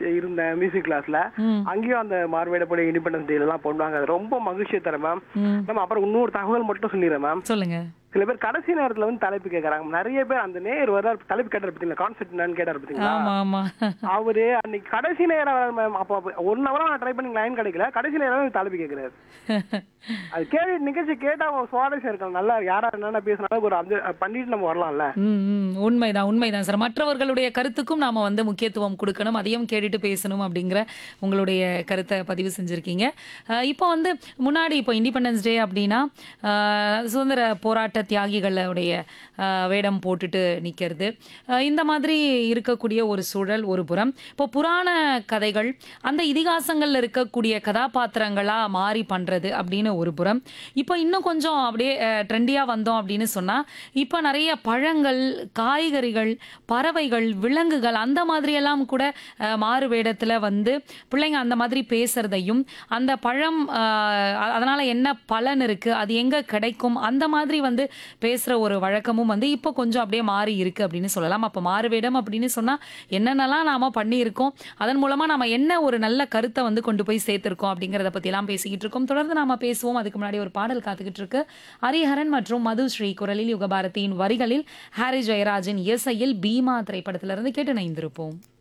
இருந்தேன் மியூசிக் கிளாஸ்ல ம். அங்கேயும் அந்த மார்வேடப்படி இண்டிபெண்டன்ஸ் டே எல்லாம் போடுவாங்க அது ரொம்ப மகிழ்ச்சியை தரேன் மேம் ம் மேம் அப்புறம் இன்னொரு தகவல் மட்டும் சொல்லிடுறேன் மேம் சொல்லுங்க சில பேர் கடைசி நேரத்துல வந்து தலைப்பு கேக்குறாங்க நிறைய பேர் அந்த நேர் வர தலைப்பு கேட்டார் பார்த்தீங்களா கான்செப்ட் என்னன்னு கேட்டார் பார்த்தீங்களா ஆமா ஆமா அவரு அன்னைக்கு கடைசி நேரம் மேம் அப்போ ஒன் ஹவரா நான் ட்ரை பண்ணி லைன் கிடைக்கல கடைசி நேரம் தலைப்பு கேட்கிறாரு அது கேள்வி நிகழ்ச்சி கேட்டா அவங்க சுவாரஸ்யம் இருக்கலாம் நல்லா யாரா என்னென்ன பேசினாலும் ஒரு அப்சர்வ் பண்ணிட்டு நம்ம வரலாம்ல ம், ம். உண்மைதான் உண்மைதான் சார் மற்றவர்களுடைய கருத்துக்கும் நாம வந்து முக்கியத்துவம் கொடுக்கணும் அதையும் கேட்டுட்டு பேசணும் அப்படிங்கிற உங்களுடைய கருத்தை பதிவு செஞ்சிருக்கீங்க அஹ் இப்போ வந்து முன்னாடி இப்போ இண்டிபெண்டன்ஸ் டே அப்படின்னா அஹ், சுதந்திர போராட்ட தியாகிகளுடைய அஹ், வேடம் போட்டுட்டு நிற்கிறது இந்த மாதிரி இருக்கக்கூடிய ஒரு சூழல் ஒரு புறம் இப்போ புராண கதைகள் அந்த இதிகாசங்கள்ல இருக்கக்கூடிய கதாபாத்திரங்களா மாறி பண்றது அப்படின்னு ஒரு புறம் இப்போ இன்னும் கொஞ்சம் அப்படியே ட்ரெண்டியாக வந்தோம் அப்படின்னு சொன்னா இப்போ நிறைய பழங்கள் காய்கறிகள் பறவைகள் விலங்குகள் அந்த மாதிரியெல்லாம் கூட அஹ், மாறு வேடத்தில் வந்து பிள்ளைங்க அந்த மாதிரி பேசுறதையும் அந்த பழம் அஹ், அ- அதனால என்ன பலன் இருக்கு அது எங்க கிடைக்கும் அந்த மாதிரி வந்து பேசுற ஒரு வழக்கமும் வந்து இப்போ கொஞ்சம் அப்படியே மாறி இருக்கு அப்படின்னு சொல்லலாம் அப்போ மாறு வேடம் அப்படின்னு சொன்னா என்னென்னலாம் நாம பண்ணியிருக்கோம் அதன் மூலமா நாம என்ன ஒரு நல்ல கருத்தை வந்து கொண்டு போய் சேர்த்திருக்கோம் அப்படிங்கறத பத்தி எல்லாம் பேசிக்கிட்டு இருக்கோம் தொடர்ந்து நாம பேசுவோம் அதுக்கு முன்னாடி ஒரு பாடல் காத்துக்கிட்டு இருக்கு ஹரிஹரன் மற்றும் மது ஸ்ரீ குரலில் யுகபாரதியின் வரிகளில் ஹாரி ஜெயராஜின் இசையில் பீமா திரைப்படத்திலிருந்து கேட்டு நைந்திருப்போம்